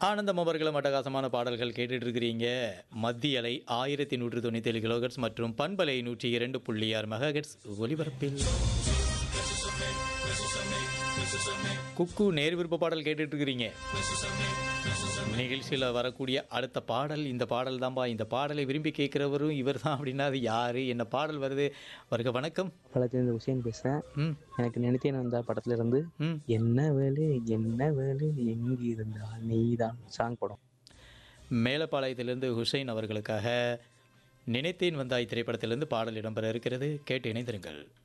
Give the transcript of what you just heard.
ஆனந்தம் அவர்களும் அட்டகாசமான பாடல்கள் கேட்டுட்டு இருக்கிறீங்க மத்திய அலை ஆயிரத்தி நூற்றி தொண்ணூற்றி ஏழு கிலோகட்ஸ் மற்றும் பண்பலை நூற்றி இரண்டு புள்ளி ஆறு மெகாஹெட்ஸ் ஒலிபரப்பில் குக்கு நேர் விருப்ப பாடல் கேட்டுட்டு இருக்கிறீங்க நிகழ்ச்சியில் வரக்கூடிய அடுத்த பாடல் இந்த பாடல் தான்பா இந்த பாடலை விரும்பி கேட்குறவரும் இவர் தான் அப்படின்னா அது யாரு என்ன பாடல் வருது வருக வணக்கம் பழத்திலிருந்து உசேன் பேசுகிறேன் ம் எனக்கு நினைத்தேன் வந்த படத்துல இருந்து ம் என்ன வேலு என்ன வேலு எங்கு இருந்தா நீதான் சாங் படம் மேலப்பாளையத்திலிருந்து ஹுசைன் அவர்களுக்காக நினைத்தேன் வந்தாய் திரைப்படத்திலிருந்து பாடல் இடம்பெற இருக்கிறது கேட்டு இணைந்திருங்கள்